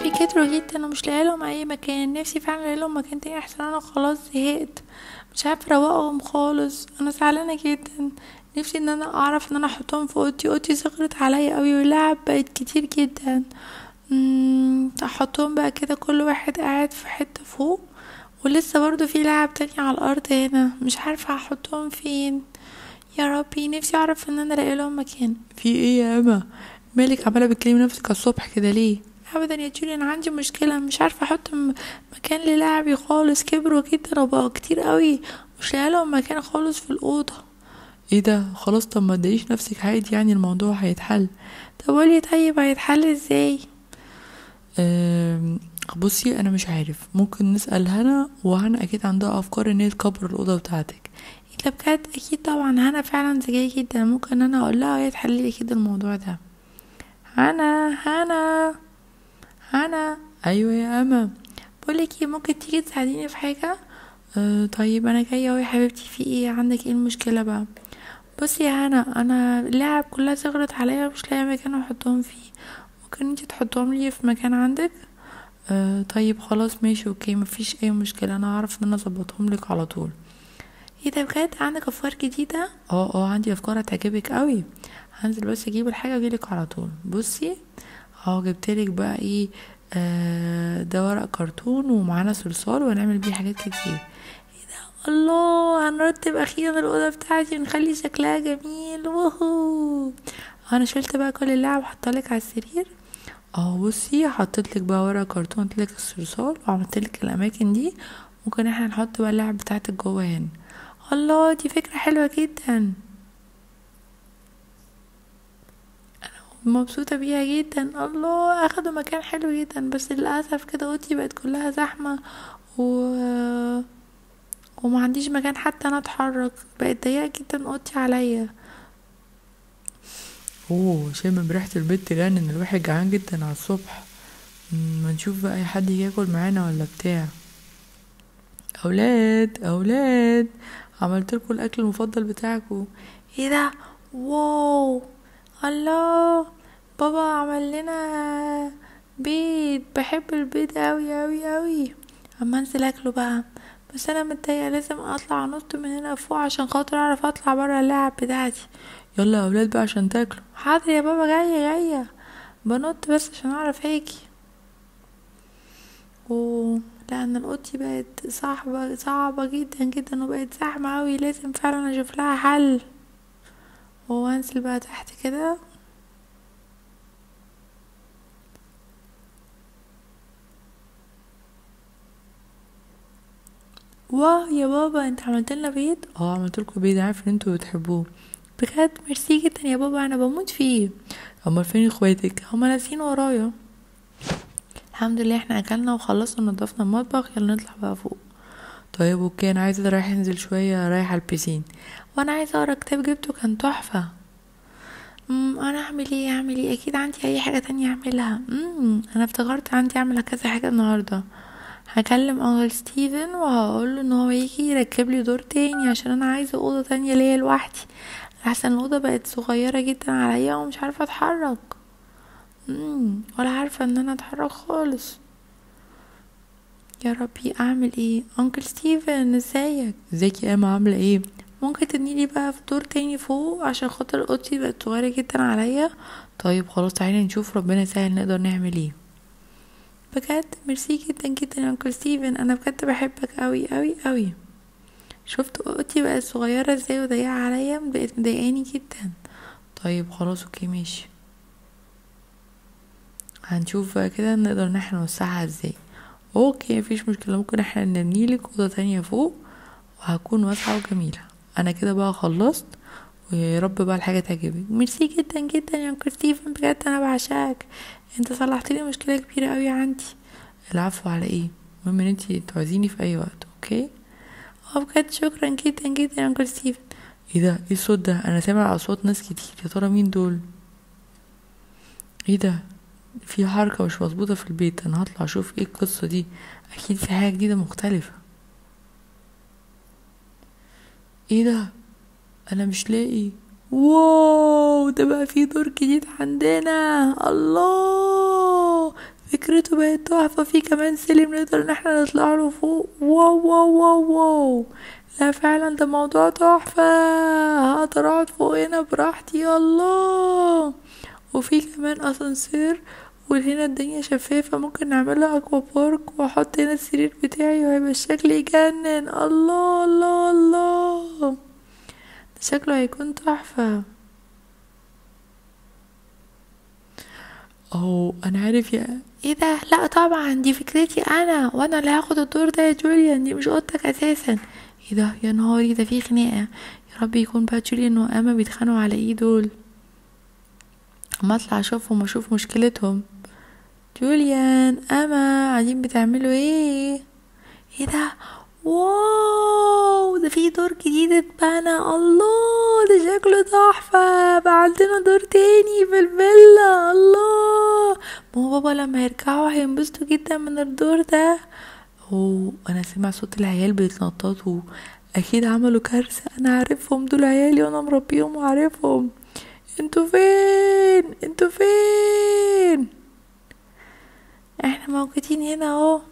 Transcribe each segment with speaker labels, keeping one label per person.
Speaker 1: لعبي كتروا جدا ومش لاقيه لهم اي مكان نفسي فعلا الاقي لهم مكان تاني احسن انا خلاص زهقت مش عارفه اروقهم خالص انا زعلانه جدا نفسي ان انا اعرف ان انا احطهم في اوضتي اوضتي صغرت عليا قوي واللعب بقت كتير جدا مم، احطهم بقى كده كل واحد قاعد في حته فوق ولسه برضو في لعب تانية على الارض هنا مش عارفه احطهم فين يا ربي نفسي اعرف ان انا الاقي لهم مكان في ايه يا اما مالك عماله بتكلمي نفسك على الصبح كده ليه ابدا يا جولي انا عندي مشكله مش عارفه احط م- مكان للعبي خالص كبروا جدا وبقوا كتير قوي مش لاقيه لهم مكان خالص في الاوضه ايه ده خلاص طب ما تضايقيش نفسك عادي يعني الموضوع هيتحل طب قولي طيب هيتحل ازاي أم، بصي انا مش عارف ممكن نسال هنا وهنا اكيد عندها افكار ان هي تكبر الاوضه بتاعتك ايه ده بجد اكيد طبعا هنا فعلا ذكيه جدا ممكن انا اقول لها وهي تحل لي اكيد الموضوع ده هنا هنا هنا ايوه يا اما بقولك ايه ممكن تيجي تساعديني في حاجه أه طيب انا جايه اهو يا حبيبتي في ايه عندك ايه المشكله بقى بصي يا هنا انا اللعب كلها صغرت عليا مش لاقيه مكان احطهم فيه ممكن انتي تحطهم لي في مكان عندك أه طيب خلاص ماشي اوكي مفيش اي مشكله انا هعرف ان انا اظبطهم لك على طول ايه ده بجد عندك افكار جديده اه اه عندي افكار هتعجبك قوي هنزل بس اجيب الحاجه واجيلك على طول بصي اهو جبتلك بقى ايه آه ده ورق كرتون ومعانا صلصال وهنعمل بيه حاجات كتير ايه ده الله هنرتب اخيرا الاوضه بتاعتي ونخلي شكلها جميل وهو انا شلت بقى كل اللعب وحطلك على السرير اه بصي حطيتلك بقى ورق كرتون حطيتلك الصلصال وعملتلك الاماكن دي ممكن احنا نحط بقى اللعب بتاعتك جوه هنا الله دي فكره حلوه جدا مبسوطة بيها جدا الله اخدوا مكان حلو جدا بس للأسف كده اوضتي بقت كلها زحمة و وما عنديش مكان حتى انا اتحرك بقت ضيقة جدا اوضتي عليا اوه شم بريحة البيت تجنن الواحد جعان جدا على الصبح مم، ما نشوف بقى اي حد يجي ياكل معانا ولا بتاع اولاد اولاد عملت لكم الاكل المفضل بتاعكم ايه ده واو الله بابا عمل لنا بيض بحب البيض قوي قوي قوي اما انزل اكله بقى بس انا متضايقه لازم اطلع انط من هنا فوق عشان خاطر اعرف اطلع برا اللعب بتاعتي يلا يا اولاد بقى عشان تاكلوا حاضر يا بابا جايه جايه بنط بس عشان اعرف اجي اوه لا انا اوضتي بقت صعبه صعبه جدا جدا وبقت زحمه قوي لازم فعلا اشوف لها حل وانزل بقى تحت كده واه يا بابا انت عملت لنا بيض اه عملت لكم بيض عارف ان انتوا بتحبوه بجد ميرسي جدا يا بابا انا بموت فيه امال فين اخواتك هما ناسين ورايا الحمد لله احنا اكلنا وخلصنا ونضفنا المطبخ يلا نطلع بقى فوق طيب اوكي انا عايزه رايح انزل شويه رايح على البيسين وانا عايزه اقرا كتاب جبته كان تحفه امم انا اعمل ايه اعمل ايه اكيد عندي اي حاجه تانية اعملها امم انا افتكرت عندي اعمل كذا حاجه النهارده هكلم انكل ستيفن وهقول له ان هو يجي يركب لي دور تاني عشان انا عايزه اوضه تانية ليا لوحدي احسن الاوضه بقت صغيره جدا عليا ومش عارفه اتحرك امم ولا عارفه ان انا اتحرك خالص يا ربي اعمل ايه انكل ستيفن ازيك ازيك يا اما عامله ايه ممكن تنيلي بقى في دور تاني فوق عشان خاطر اوضتي بقت صغيره جدا عليا طيب خلاص تعالي نشوف ربنا يسهل نقدر نعمل ايه بجد ميرسي جدا جدا يا انكل ستيفن انا بجد بحبك قوي قوي قوي شفت اوضتي بقت صغيره ازاي وضيقه عليا بقت مضايقاني جدا طيب خلاص اوكي ماشي هنشوف بقى كده نقدر ان احنا نوسعها ازاي اوكي مفيش مشكله ممكن احنا نبنيلك اوضه تانية فوق وهتكون واسعه وجميله انا كده بقى خلصت ويا رب بقى الحاجه تعجبك ميرسي جدا جدا يا انكل ستيفن بجد انا بعشقك انت صلحت لي مشكله كبيره قوي عندي العفو على ايه المهم ان انت تعوزيني في اي وقت اوكي اه بجد شكرا جدا جدا يا انكل ستيفن ايه ده ايه الصوت ده انا سامع اصوات ناس كتير يا ترى مين دول ايه ده في حركة مش مظبوطة في البيت انا هطلع اشوف ايه القصة دي اكيد في حاجة جديدة مختلفة ايه ده انا مش لاقي واو ده بقى في دور جديد عندنا الله فكرة فكرته بقت تحفة في كمان سلم نقدر ان احنا نطلع له فوق واو واو واو واو لا فعلا ده موضوع تحفة هقدر اقعد فوق هنا براحتي الله وفي كمان اسانسير وهنا الدنيا شفافة ممكن نعملها اكوا بارك واحط هنا السرير بتاعي وهيبقى الشكل يجنن الله الله الله ده شكله هيكون تحفة اوه انا عارف يا ايه ده لا طبعا دي فكرتي انا وانا اللي هاخد الدور ده يا جوليان دي مش اوضتك اساسا ايه ده يا نهاري ده في خناقه يا رب يكون بقى جوليان واما بيتخانقوا على ايه دول اما اطلع اشوفهم واشوف مشكلتهم جوليان اما قاعدين بتعملوا ايه ايه ده واو ده في دور جديد اتبنى الله ده شكله تحفة بقى عندنا دور تاني في الفيلا الله ما هو بابا لما يرجعوا هينبسطوا جدا من الدور ده اوه انا سمع صوت العيال بيتنططوا اكيد عملوا كارثة انا عارفهم دول عيالي وانا مربيهم وعارفهم انتوا فين انتوا فين احنا موجودين هنا اهو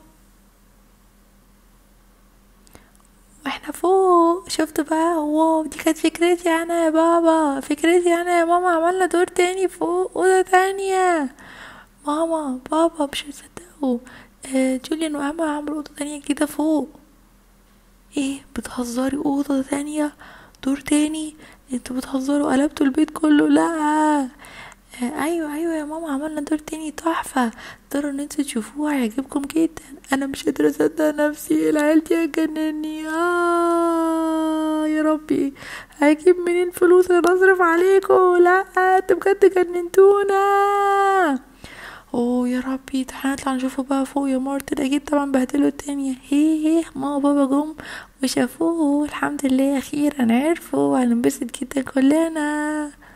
Speaker 1: واحنا فوق شفت بقى واو دي كانت فكرتي انا يا بابا فكرتي انا يا ماما عملنا دور تاني فوق اوضه تانية ماما بابا مش هتصدقوا آه جوليان واما عملوا اوضه تانية جديده فوق ايه بتهزري اوضه تانية دور تاني انتوا بتهزروا قلبتوا البيت كله لا آه ايوه ايوه يا ماما عملنا دور تاني تحفه تقدروا ان انتوا تشوفوه هيعجبكم جدا انا مش قادره اصدق نفسي العيال دي هتجنني اه يا ربي هجيب منين فلوس انا اصرف عليكم لا انتوا بجد جننتونا اوه يا ربي تعالى نطلع نشوفه بقى فوق يا مارتن اكيد طبعا بهدلوا الدنيا هي هي ماما وبابا جم وشافوه الحمد لله اخيرا عرفوا هننبسط جدا كلنا